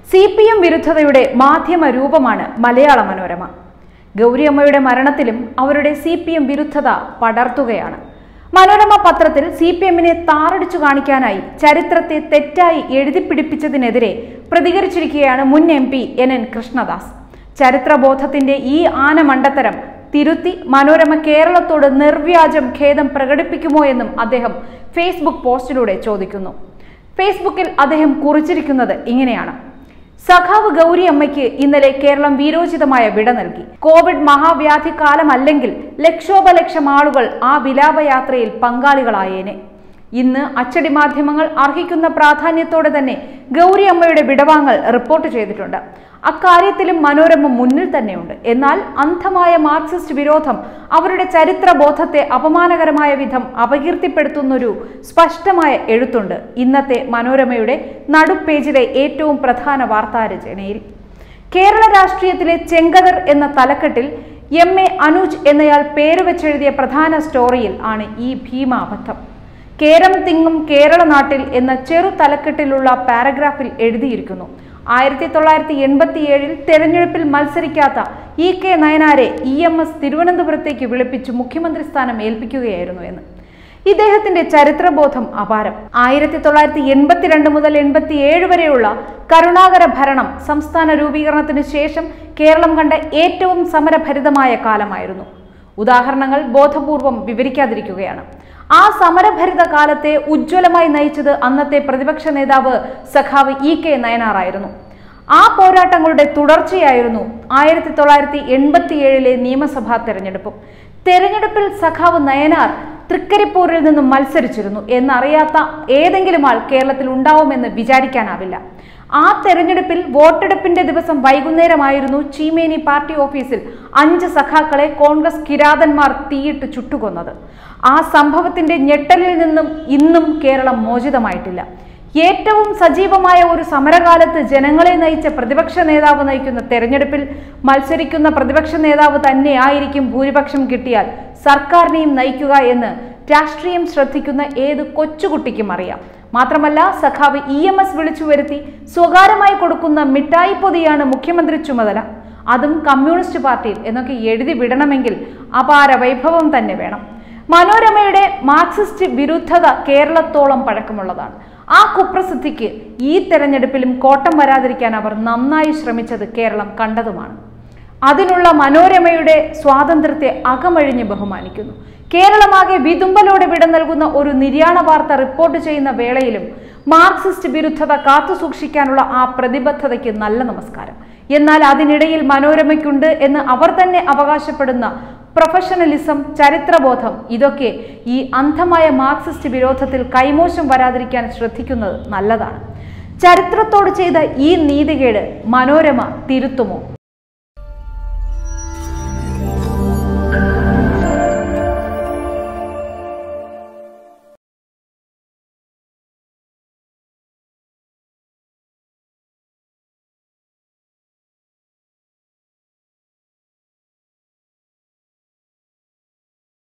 C P M വിരുദ്ധതയുടെ മാധ്യമ രൂപമാണ് മലയാള മനോരമ ഗൗരിയമ്മയുടെ മരണത്തിലും അവരുടെ സി പി എം വിരുദ്ധത പടർത്തുകയാണ് മനോരമ പത്രത്തിൽ സി പി എമ്മിനെ താറടിച്ചു കാണിക്കാനായി ചരിത്രത്തെ തെറ്റായി എഴുതിപ്പിടിപ്പിച്ചതിനെതിരെ പ്രതികരിച്ചിരിക്കുകയാണ് മുൻ M P N N Krishnadas ചരിത്രബോധത്തിന്റെ ഈ ആനമണ്ടത്തരം തിരുത്തി മനോരമ കേരളത്തോട് നിർവ്യാജം ഖേദം പ്രകടിപ്പിക്കുമോ എന്നും അദ്ദേഹം ഫേസ്ബുക്ക് പോസ്റ്റിലൂടെ ചോദിക്കുന്നു ഫേസ്ബുക്കിൽ അദ്ദേഹം കുറിച്ചിരിക്കുന്നത് ഇങ്ങനെയാണ് സഖാവ് ഗൗരി അമ്മയ്ക്ക് ഇന്നലെ കേരളം വീരോചിതമായ വിട നൽകി കോവിഡ് മഹാവ്യാധി കാലമല്ലെങ്കിൽ ലക്ഷോപലക്ഷം ആളുകൾ ആ വിലാപയാത്രയിൽ പങ്കാളികളായേനെ ഇന്ന് അച്ചടി മാധ്യമങ്ങൾ അർഹിക്കുന്ന പ്രാധാന്യത്തോടെ തന്നെ ഗൗരി അമ്മയുടെ വിടവാങ്ങൽ റിപ്പോർട്ട് ചെയ്തിട്ടുണ്ട് അക്കാര്യത്തിലും മനോരമ മുന്നിൽ തന്നെയുണ്ട് എന്നാൽ അന്ധമായ മാർക്സിസ്റ്റ് വിരോധം അവരുടെ ചരിത്ര ബോധത്തെ അപമാനകരമായ വിധം അപകീർത്തിപ്പെടുത്തുന്നൊരു സ്പഷ്ടമായ എഴുത്തുണ്ട് ഇന്നത്തെ മനോരമയുടെ നടുപ്പേജിലെ ഏറ്റവും പ്രധാന വാർത്താരചനയിൽ കേരള രാഷ്ട്രീയത്തിലെ ചെങ്കതർ എന്ന തലക്കെട്ടിൽ എം എ അനുജ് എന്നയാൾ പേര് വെച്ചെഴുതിയ പ്രധാന സ്റ്റോറിയിൽ ആണ് ഈ ഭീമാബദ്ധം കേരം തിങ്ങും കേരള നാട്ടിൽ എന്ന ചെറു തലക്കെട്ടിലുള്ള പാരഗ്രാഫിൽ എഴുതിയിരിക്കുന്നു ആയിരത്തി തൊള്ളായിരത്തി എൺപത്തിയേഴിൽ തെരഞ്ഞെടുപ്പിൽ മത്സരിക്കാത്ത ഇ കെ നയനാരെ ഇ എം എസ് തിരുവനന്തപുരത്തേക്ക് വിളിപ്പിച്ച് മുഖ്യമന്ത്രി സ്ഥാനം ഏൽപ്പിക്കുകയായിരുന്നു എന്ന് ഇദ്ദേഹത്തിന്റെ ചരിത്രബോധം അപാരം ആയിരത്തി തൊള്ളായിരത്തി എൺപത്തിരണ്ട് മുതൽ എൺപത്തിയേഴ് വരെയുള്ള കരുണാകര ഭരണം സംസ്ഥാന രൂപീകരണത്തിന് ശേഷം കേരളം കണ്ട ഏറ്റവും സമരഭരിതമായ കാലമായിരുന്നു ഉദാഹരണങ്ങൾ ബോധപൂർവം വിവരിക്കാതിരിക്കുകയാണ് ആ സമരഭരിത കാലത്തെ ഉജ്ജ്വലമായി നയിച്ചത് അന്നത്തെ പ്രതിപക്ഷ നേതാവ് സഖാവ് ഇ കെ നയനാറായിരുന്നു ആ പോരാട്ടങ്ങളുടെ തുടർച്ചയായിരുന്നു ആയിരത്തി തൊള്ളായിരത്തി എൺപത്തിയേഴിലെ നിയമസഭാ തെരഞ്ഞെടുപ്പും തെരഞ്ഞെടുപ്പിൽ സഖാവ് നയനാർ തൃക്കരിപ്പൂരിൽ നിന്നും മത്സരിച്ചിരുന്നു എന്നറിയാത്ത ഏതെങ്കിലും ആൾ കേരളത്തിൽ ഉണ്ടാവുമെന്ന് വിചാരിക്കാനാവില്ല ആ തെരഞ്ഞെടുപ്പിൽ വോട്ടെടുപ്പിന്റെ ദിവസം വൈകുന്നേരമായിരുന്നു ചീമേനി പാർട്ടി ഓഫീസിൽ അഞ്ച് സഖാക്കളെ കോൺഗ്രസ് കിരാതന്മാർ തീയിട്ട് ചുട്ടുകൊന്നത് ആ സംഭവത്തിന്റെ ഞെട്ടലിൽ നിന്നും ഇന്നും കേരളം മോചിതമായിട്ടില്ല ഏറ്റവും സജീവമായ ഒരു സമരകാലത്ത് ജനങ്ങളെ നയിച്ച പ്രതിപക്ഷ നേതാവ് നയിക്കുന്ന തെരഞ്ഞെടുപ്പിൽ മത്സരിക്കുന്ന പ്രതിപക്ഷ നേതാവ് തന്നെയായിരിക്കും ഭൂരിപക്ഷം കിട്ടിയാൽ സർക്കാരിനെയും നയിക്കുക എന്ന് രാഷ്ട്രീയം ശ്രദ്ധിക്കുന്ന ഏത് കൊച്ചുകുട്ടിക്കും അറിയാം മാത്രമല്ല സഖാവ് ഇ എം എസ് വിളിച്ചു വരുത്തി സ്വകാര്യമായി കൊടുക്കുന്ന മിഠായി പൊതിയാണ് മുഖ്യമന്ത്രി ചുമതല അതും കമ്മ്യൂണിസ്റ്റ് പാർട്ടിയിൽ എന്നൊക്കെ എഴുതി വിടണമെങ്കിൽ അപാര വൈഭവം തന്നെ വേണം മനോരമയുടെ മാർക്സിസ്റ്റ് വിരുദ്ധത കേരളത്തോളം പഴക്കമുള്ളതാണ് ആ കുപ്രസിദ്ധിക്ക് ഈ തെരഞ്ഞെടുപ്പിലും കോട്ടം വരാതിരിക്കാൻ അവർ നന്നായി ശ്രമിച്ചത് കേരളം കണ്ടതുമാണ് അതിനുള്ള മനോരമയുടെ സ്വാതന്ത്ര്യത്തെ അകമഴിഞ്ഞ് ബഹുമാനിക്കുന്നു കേരളമാകെ വിതുമ്പലോടെ വിട നൽകുന്ന ഒരു നിര്യാണ വാർത്ത റിപ്പോർട്ട് ചെയ്യുന്ന വേളയിലും മാർക്സിസ്റ്റ് വിരുദ്ധത കാത്തുസൂക്ഷിക്കാനുള്ള ആ പ്രതിബദ്ധതയ്ക്ക് നല്ല നമസ്കാരം എന്നാൽ അതിനിടയിൽ മനോരമയ്ക്കുണ്ട് എന്ന് അവർ തന്നെ അവകാശപ്പെടുന്ന പ്രൊഫഷണലിസം ചരിത്രബോധം ഇതൊക്കെ ഈ അന്ധമായ മാർക്സിസ്റ്റ് വിരോധത്തിൽ കൈമോശം വരാതിരിക്കാൻ ശ്രദ്ധിക്കുന്നത് നല്ലതാണ് ചരിത്രത്തോട് ചെയ്ത ഈ നീതികേട് മനോരമ തിരുത്തുമോ